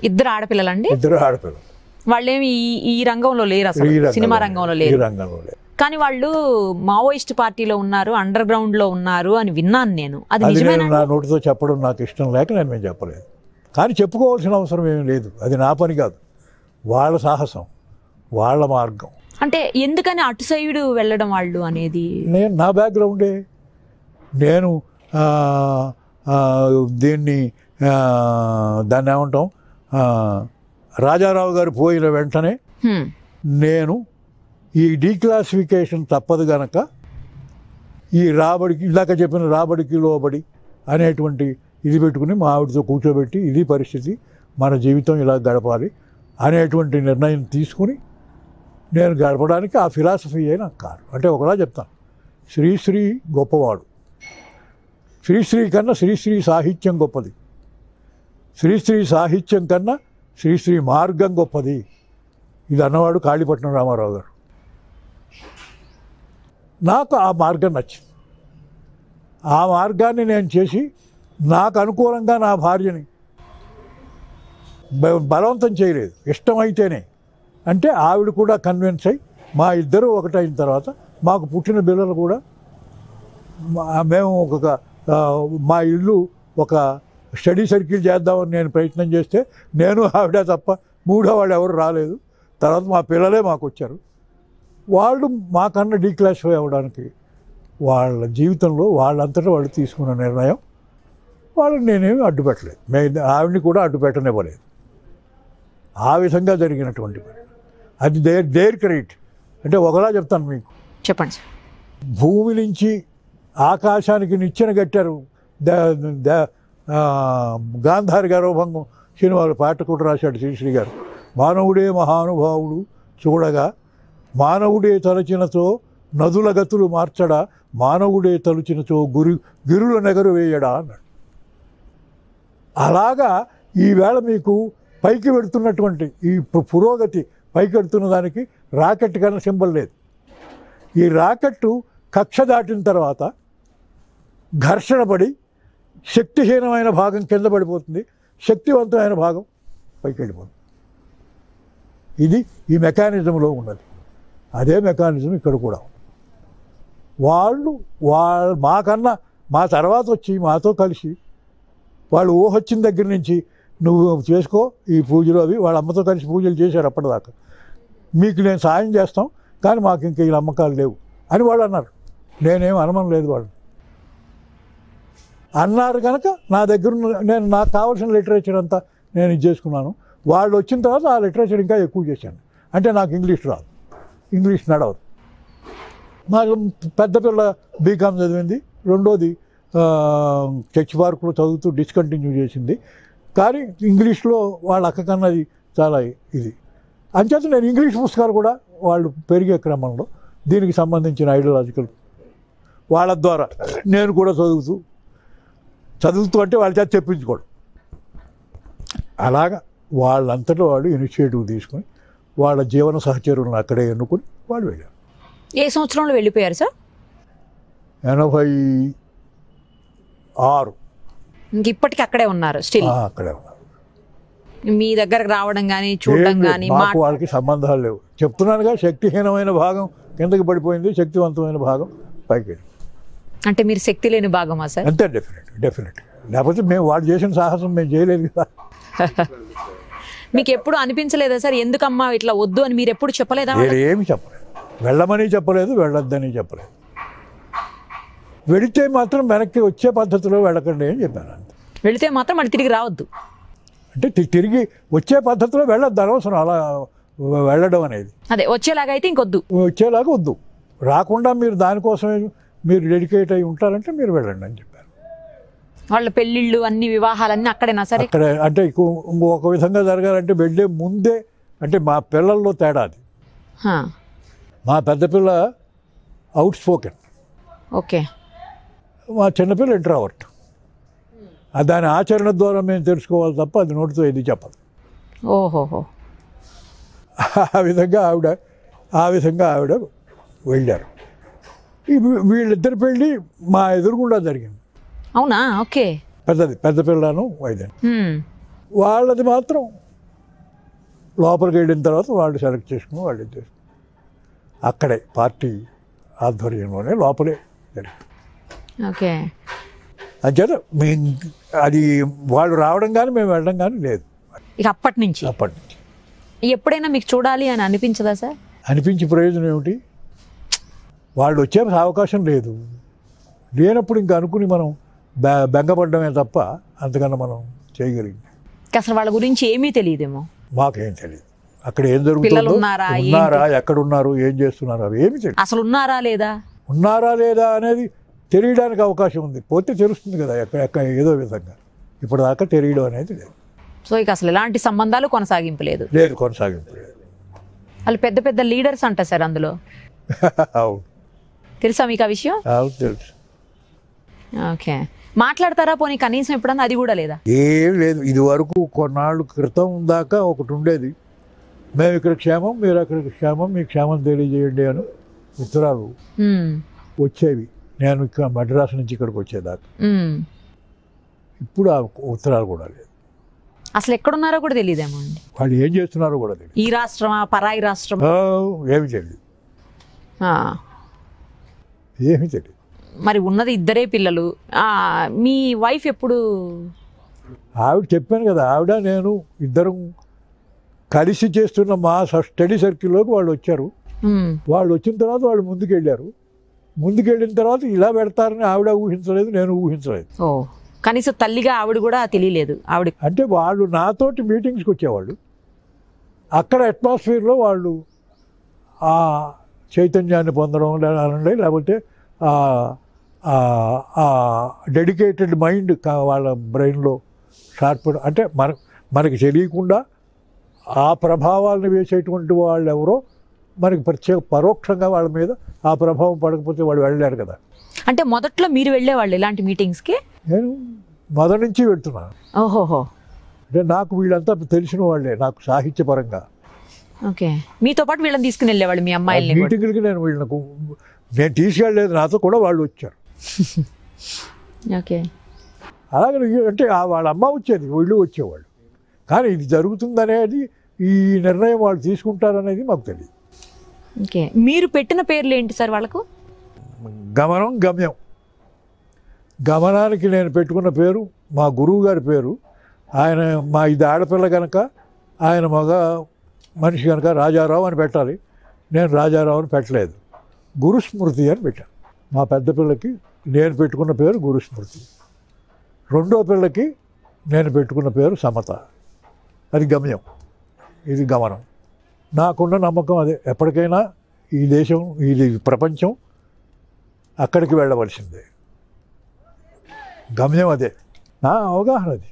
ఇద్దరు ఆడపిల్లలండి ఇద్దరు ఆడపిల్లలు వాళ్ళేమి ఈ ఈ రంగంలో లేరు అసలు ఈ రంగంలో సినిమా లేదు. రంగంలో ఈ లేరు రంగంలో లేదు కానీ వాళ్ళు మావోయిస్ట్ పార్టీలో ఉన్నారు అండర్ గ్రౌండ్ లో ఉన్నారు అని విన్నాను నేను అది అది నిజమేనా నేను నా నోటితో చెప్పడం నాకు ఇష్టం లేక నేను మేము చెప్పలేదు కానీ చెప్పుకోవాల్సిన అవసరం ఏమీ లేదు అది నా పని కాదు వాళ్ళ సాహసం వాళ్ళ మార్గం అంటే ఎందుకని అటు సైడ్ వెళ్ళడం వాళ్ళు అనేది నేను నా బ్యాక్గ్రౌండే నేను ఆ, ఆ, దీన్ని ఆ, దాన్ని ఏమంటాం ఆ, రాజారావు గారు పోయిన వెంటనే హ్మ్. నేను ఈ డీక్లాసిఫికేషన్ తప్పదు గనక ఈ రాబడికి ఇందాక చెప్పిన రాబడికి లోబడి అనేటువంటి ఇది పెట్టుకుని మా ఆవిడతో కూర్చోబెట్టి ఇది పరిస్థితి మన జీవితం ఇలా గడపాలి అనేటువంటి నిర్ణయం తీసుకుని నేను గడపడానికి ఆ ఫిలాసఫీ అయినా కాదు అంటే ఒకలా చెప్తాను శ్రీశ్రీ గొప్పవాడు శ్రీశ్రీ కన్నా శ్రీశ్రీ సాహిత్యం గొప్పది శ్రీశ్రీ సాహిత్యం కన్నా శ్రీశ్రీ మార్గం గొప్పది ఇది అన్నవాడు కాళీపట్నం రామారావు గారు నాకు ఆ మార్గం నచ్చింది ఆ మార్గాన్ని నేను చేసి నాకు అనుకూలంగా నా భార్యని బ- బలవంతం చేయలేదు ఇష్టమైతేనే అంటే ఆవిడ కూడా కన్విన్స్ అయ్యి మా ఇద్దరు ఒకటైన తర్వాత మాకు పుట్టిన పిల్లలు కూడా మా- మేము ఒక ఆ, మా ఇల్లు ఒక స్టడీ సర్కిల్ చేద్దామని నేను ప్రయత్నం చేస్తే నేను ఆవిడ తప్ప మూడో వాళ్ళు ఎవరు రాలేదు తర్వాత మా పిల్లలే మాకు వచ్చారు వాళ్ళు మాకన్నా డీక్లాసిఫై అవ్వడానికి వాళ్ళ జీవితంలో వాళ్ళంతటా వాళ్ళు తీసుకున్న నిర్ణయం వాళ్ళని నేనేమి అడ్డుపెట్టలేదు మే ఆవిడని కూడా అడ్డుపెట్టనివ్వలేదు ఆ విధంగా జరిగినటువంటి పని అది దేర్ దేర్ క్రెడిట్ అంటే ఒకలా చెప్తాను మీకు చెప్పండి సార్ భూమి నుంచి ఆకాశానికి నిచ్చెన కట్టారు ద- ద- ఆ, గాంధారి గర్వభంగం సినిమాలో పాట కూడా రాశాడు శ్రీశ్రీ గారు మానవుడే మహానుభావుడు చూడగా మానవుడే తలచినతో నదుల గతులు మార్చడా మానవుడే తలుచినతో గురి గిరుల నెగరు వేయడా అన్నాడు అలాగా ఈవేళ మీకు పైకి పెడుతున్నటువంటి ఈ పు- పురోగతి పైకి పెడుతున్న దానికి రాకెట్ కన్నా సింబల్ లేదు ఈ రాకెట్టు కక్ష దాటిన తర్వాత ఘర్షణ పడి శక్తిహీనమైన భాగం కింద పడిపోతుంది శక్తివంతమైన భాగం పైకి వెళ్ళిపోతుంది ఇది ఈ మెకానిజంలో ఉన్నది అదే మెకానిజం ఇక్కడ కూడా ఉంది. వాళ్ళు వాళ్ళ మాకన్నా మా తర్వాత వచ్చి మాతో కలిసి వాళ్ళు ఊహొచ్చిన దగ్గర నుంచి నువ్వు చేసుకో ఈ పూజలు అవి వాళ్ళ అమ్మతో కలిసి పూజలు చేశారు అప్పటిదాకా మీకు నేను సాయం చేస్తాం కానీ మాకు ఇంక ఈ నమ్మకాలు లేవు అని వాళ్ళు అన్నారు నేనేం అనమని లేదు వాళ్ళు అన్నారు కనుక నా దగ్గర ఉన్న నేను నాకు కావాల్సిన లిటరేచర్ అంతా నేను ఇది చేసుకున్నాను వాళ్ళు వచ్చిన తర్వాత ఆ లిటరేచర్ ఇంకా ఎక్కువ చేశాను అంటే నాకు ఇంగ్లీష్ రాదు ఇంగ్లీష్ నడవదు నాకు పెద్ద పిల్ల బీకామ్ చదివింది రెండోది ఆ, చర్చ్ పార్కులో చదువుతూ డిస్కంటిన్యూ చేసింది కానీ ఇంగ్లీష్లో వాళ్ళ అక్క కన్నది చాలా ఇది అంచేత నేను ఇంగ్లీష్ పుస్తకాలు కూడా వాళ్ళు పెరిగే క్రమంలో దీనికి సంబంధించిన ఐడియాలజికల్ వాళ్ళ ద్వారా నేను కూడా చదువుతూ చదువుతూ అంటే వాళ్ళ చేత చెప్పించుకోవడం అలాగా వాళ్ళంతటా వాళ్ళు ఇనిషియేటివ్ తీసుకొని వాళ్ళ జీవన సహచరులను అక్కడే ఎన్నుకొని వాళ్ళు వెళ్ళారు ఏ సంవత్సరంలో వెళ్ళిపోయారు సార్ ఎనభై ఆరు ఇంక ఇప్పటికి అక్కడే ఉన్నారు స్టిల్ ఆ, అక్కడే ఉన్నారు మీ దగ్గరకు రావడం కానీ చూడడం ఏం లేదు. కానీ మాకు వాళ్ళకి సంబంధాలు లేవు చెప్తున్నానుగా శక్తిహీనమైన భాగం కిందకి పడిపోయింది శక్తివంతమైన భాగం పైకి వెళ్ళింది. అంటే మీరు శక్తి లేని భాగమా సార్ అంతే డెఫినెట్ డెఫినెట్ లేకపోతే మేము వాళ్ళు చేసిన సాహసం మేము చేయలేదు కదా మీకు ఎప్పుడు అనిపించలేదా సార్ ఎందుకమ్మా ఇట్లా వద్దు అని మీరు ఎప్పుడు చెప్పలేదా నేను ఏమి చెప్పలేదు వెళ్ళమని చెప్పలేదు వెళ్ళొద్దని చెప్పలేదు వెళితే మాత్రం వెనక్కి వచ్చే పద్ధతిలో వెళ్ళకండి అని చెప్పాను అంతే వెళితే మాత్రం మళ్ళీ తిరిగి రావద్దు అంటే తి- తిరిగి వచ్చే పద్ధతిలో వెళ్ళొద్దు అనవసరం అలా వెళ్ళడం అనేది అదే వచ్చేలాగా అయితే ఇంకొద్దు వచ్చేలాగా వద్దు రాకుండా మీరు దానికోసమే మీరు డెడికేట్ అయి ఉంటారంటే మీరు వెళ్ళండి అని చెప్పారు వాళ్ళ పెళ్ళిళ్ళు అన్ని వివాహాలన్నీ అక్కడేనా సరే అక్కడ అంటే ఇంకో- ఇంకొక విధంగా జరగాలంటే వెళ్ళే ముందే అంటే మా పిల్లల్లో తేడా అది హా, మా పెద్ద పిల్ల అవుట్ స్పోకెన్ ఓకే మా చిన్నపిల్ల ఇంట్రావర్ట్ దాని ఆచరణ ద్వారా మేము తెలుసుకోవాలి తప్ప అది నోటితో ఏది చెప్పదు ఓహోహో ఆ విధంగా ఆవిడ ఆ విధంగా ఆవిడ వెళ్ళారు ఈ వీ- వీళ్ళిద్దరి పెళ్ళి మా ఎదురుగుండా జరిగింది అవునా ఓకే పెద్దది పెద్ద పిల్లను వైద్యం హ్మ్. వాళ్ళది మాత్రం లోపలికి వెళ్ళిన తర్వాత వాళ్ళు సెలెక్ట్ చేసుకుని వాళ్ళు ఇది చేసుకుని అక్కడే పార్టీ ఆధ్వర్యంలోనే లోపలే జరిగింది ఓకే అంచేత మీ అది వాళ్ళు రావడం కానీ మేము వెళ్ళడం కానీ లేదు ఇక అప్పటి నుంచి అప్పటి నుంచి ఎప్పుడైనా మీకు చూడాలి అని అనిపించదా సార్ అనిపించే ప్రయోజనం ఏమిటి వాళ్ళు వచ్చే అవకాశం లేదు లేనప్పుడు ఇంకా అనుకుని మనం బె- బెంగపడ్డమే తప్ప అంతకన్నా మనం చేయగలిగింది ఇక అసలు వాళ్ళ గురించి ఏమీ తెలియదేమో మాకేం తెలియదు అక్కడ ఏం పిల్లలు జరుగుతుందో ఉన్నారా? ఉన్నారా ఎక్కడ ఉన్నారు ఏం చేస్తున్నారు అవి ఏమి తెలియదు అసలు ఉన్నారా లేదా ఉన్నారా లేదా అనేది తెలియడానికి అవకాశం ఉంది పోతే తెలుస్తుంది కదా ఎక్కడ ఎక్కడ ఏదో విధంగా ఇప్పటిదాకా తెలియడం అనేది లేదు సో ఇక అసలు ఎలాంటి సంబంధాలు కొనసాగింపు లేదు లేదు కొనసాగింపు లేదు వాళ్ళు పెద్ద పెద్ద లీడర్స్ అంట సార్ అందులో అవును తెలుసా మీకు ఆ విషయం అవును తెలుసు ఓకే మాట్లాడతారా పోనీ కనీసం ఎప్పుడన్నా అది కూడా లేదా ఏం లేదు ఇది వరకు కొన్నాళ్ళు క్రితం దాకా ఒకటి ఉండేది మేము ఇక్కడ క్షేమం మీరు అక్కడ క్షేమం మీ క్షేమం తెలియజేయండి అని ఉత్తరాలు ఉమ్, వచ్చేవి నేను ఇక్కడ మద్రాసు నుంచి ఇక్కడికి వచ్చేదాకా ఉమ్. ఇప్పుడు ఆ ఉత్తరాలు కూడా లేదు అసలు ఎక్కడున్నారో కూడా తెలియదేమో అండి వాళ్ళు ఏం చేస్తున్నారో కూడా తెలియదు ఈ రాష్ట్రమా పరాయి రాష్ట్రం ఆ, ఏమి తెలియదు ఆ, ఏమీ తెలియదు మరి ఉన్నది ఇద్దరే పిల్లలు ఆ, మీ వైఫ్ ఎప్పుడు ఆవిడ చెప్పాను కదా ఆవిడ నేను ఇద్దరం కలిసి చేస్తున్న మా స్టడీ సర్కిల్లోకి వాళ్ళు వచ్చారు ఉమ్, వాళ్ళు వచ్చిన తర్వాత వాళ్ళు ముందుకెళ్ళారు ముందుకెళ్ళిన తర్వాత ఇలా పెడతారని ఆవిడ ఊహించలేదు నేను ఊహించలేదు ఓ కనీసం తల్లిగా ఆవిడ కూడా తెలియలేదు ఆవిడ అంటే వాళ్ళు నాతోటి మీటింగ్స్కి వచ్చేవాళ్ళు అక్కడ అట్మాస్ఫియర్లో వాళ్ళు ఆ చైతన్యాన్ని పొందడం లేదండి లేకపోతే ఆ డెడికేటెడ్ మైండ్ వాళ్ళ బ్రెయిన్లో షార్ప్ అంటే మన మనకి తెలియకుండా ఆ ప్రభావాలను వేసేటువంటి వాళ్ళు ఎవరో మనకి ప్రత్యేక పరోక్షంగా వాళ్ళ మీద ఆ ప్రభావం పడకపోతే వాళ్ళు వెళ్ళలేరు కదా అంటే మొదట్లో మీరు వెళ్ళేవాళ్ళు ఇలాంటి మీటింగ్స్కి నేను మొదటి నుంచి వెళ్తున్నాను ఓహోహో అంటే నాకు వీళ్ళంతా తెలిసిన వాళ్ళే నాకు సాహిత్యపరంగా ఓకే మీతో పాటు వీళ్ళని తీసుకుని వెళ్ళేవాళ్ళు మీ అమ్మాయిల్ని కూడా మీటింగ్లకి నేను వీళ్ళకు నేను తీసుకెళ్ళలేదు నాతో కూడా వాళ్ళు వచ్చారు ఓకే అలాగే అంటే ఆ వాళ్ళ అమ్మ వచ్చేది వీళ్ళు వచ్చేవాళ్ళు కానీ ఇది జరుగుతుందనేది ఈ నిర్ణయం వాళ్ళు తీసుకుంటారనేది మాకు తెలియదు ఓకే మీరు పెట్టిన పేర్లు ఏంటి సార్ వాళ్ళకు గమనం గమ్యం గమనానికి నేను పెట్టుకున్న పేరు మా గురువు గారి పేరు ఆయన మా ఇది ఆడపిల్ల కనుక ఆయన మగ మనిషి కనుక రాజారావు అని పెట్టాలి నేను రాజారావు అని పెట్టలేదు గురుస్మృతి అని పెట్టాను మా పెద్ద పిల్లకి నేను పెట్టుకున్న పేరు గురుస్మృతి రెండో పిల్లకి నేను పెట్టుకున్న పేరు సమత అది గమ్యం ఇది గమనం నాకున్న నమ్మకం అదే ఎప్పటికైనా ఈ దేశం ఇది ప్రపంచం అక్కడికి వెళ్ళవలసిందే గమ్యం అదే నా అవగాహన అది